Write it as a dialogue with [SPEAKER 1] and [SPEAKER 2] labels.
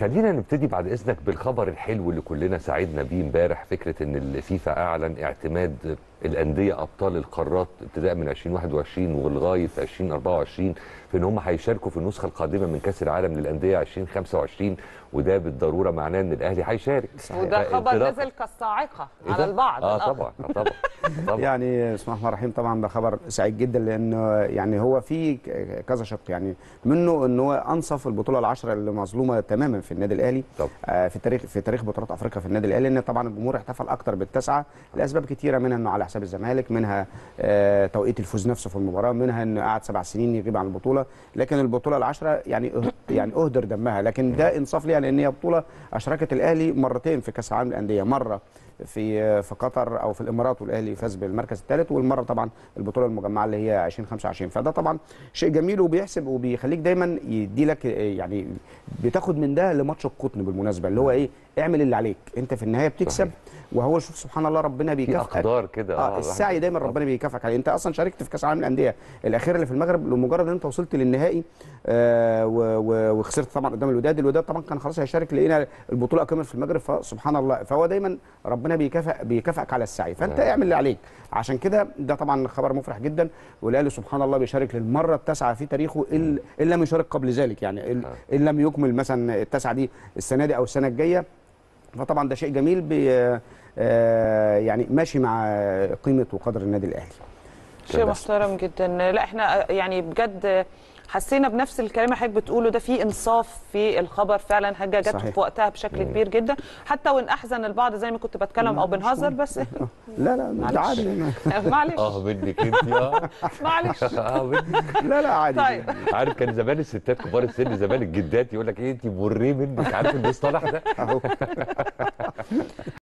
[SPEAKER 1] خلينا نبتدي بعد اذنك بالخبر الحلو اللي كلنا سعدنا بيه امبارح فكره ان الفيفا اعلن اعتماد الانديه ابطال القارات ابتداء من 2021 ولغايه 2024 في ان هم هيشاركوا في النسخه القادمه من كاس العالم للانديه 2025 وده بالضروره معناه ان الاهلي هيشارك
[SPEAKER 2] وده خبر
[SPEAKER 1] فانطلاقاً-
[SPEAKER 2] نزل كالصاعقه
[SPEAKER 1] إيه
[SPEAKER 2] على
[SPEAKER 1] ده؟
[SPEAKER 2] البعض
[SPEAKER 1] اه
[SPEAKER 2] الآخر.
[SPEAKER 1] طبعا آه طبعا طبعا
[SPEAKER 3] يعني بسم الله الرحمن الرحيم طبعا ده خبر سعيد جدا لانه يعني هو في ك- كذا شق يعني منه ان هو انصف البطوله العشره اللي مظلومه تماما في النادي الاهلي
[SPEAKER 1] طبعا.
[SPEAKER 3] آه، في تاريخ في تاريخ بطولات افريقيا في النادي الاهلي لان طبعا الجمهور احتفل اكتر بالتسعه لاسباب كتيره منها انه على حساب الزمالك منها آه، توقيت الفوز نفسه في المباراه منها انه قعد سبع سنين يغيب عن البطوله لكن البطوله العشره يعني أه- يعني اهدر دمها لكن ده انصاف ليها لان هي بطوله اشركت الاهلي مرتين في كاس العالم للانديه مره في في قطر او في الامارات والاهلي فاز بالمركز الثالث والمره طبعا البطوله المجمعه اللي هي 2025 فده طبعا شيء جميل وبيحسب وبيخليك دايما يدي لك يعني بتاخد من ده لماتش القطن بالمناسبه اللي هو ايه اعمل اللي عليك انت في النهايه بتكسب
[SPEAKER 1] صحيح.
[SPEAKER 3] وهو شوف سبحان الله ربنا
[SPEAKER 1] في
[SPEAKER 3] بيكافئك
[SPEAKER 1] اقدار كده
[SPEAKER 3] اه السعي دايما ربنا بيكافئك عليه انت اصلا شاركت في كاس العالم للانديه الاخيره اللي في المغرب لمجرد ان انت وصلت للنهائي آه و- و- وخسرت طبعا قدام الوداد الوداد طبعا كان خلاص هيشارك لقينا البطوله اكمل في المغرب فسبحان الله فهو دايما ربنا بيكافئ بيكافئك على السعي فانت
[SPEAKER 1] آه.
[SPEAKER 3] اعمل اللي عليك عشان كده ده طبعا خبر مفرح جدا والاهلي سبحان الله بيشارك للمره التاسعه في تاريخه ان إن لم يشارك قبل ذلك يعني إن-
[SPEAKER 1] آه.
[SPEAKER 3] ان لم يكمل مثلا التاسعه دي السنه دي او السنه الجايه فطبعا ده شيء جميل بي آه، يعني ماشي مع قيمه وقدر النادي الاهلي
[SPEAKER 2] شيء
[SPEAKER 1] بس.
[SPEAKER 2] محترم جدا لا احنا يعني بجد حسينا بنفس الكلام اللي حضرتك بتقوله ده في انصاف في الخبر فعلا حاجه جت
[SPEAKER 3] صحيح.
[SPEAKER 2] في وقتها بشكل كبير جدا حتى وان احزن البعض زي ما كنت بتكلم او
[SPEAKER 3] لا، مش
[SPEAKER 2] بنهزر
[SPEAKER 3] مهم.
[SPEAKER 2] بس
[SPEAKER 3] لا لا ده
[SPEAKER 2] معلش.
[SPEAKER 3] عادي
[SPEAKER 2] معلش
[SPEAKER 1] اه منك انت اه
[SPEAKER 2] معلش
[SPEAKER 1] اه منك
[SPEAKER 3] لا لا عادي
[SPEAKER 2] طيب
[SPEAKER 1] عارف كان زمان الستات كبار السن زمان الجدات يقول لك ايه انت مريه منك عارف المصطلح ده
[SPEAKER 3] اهو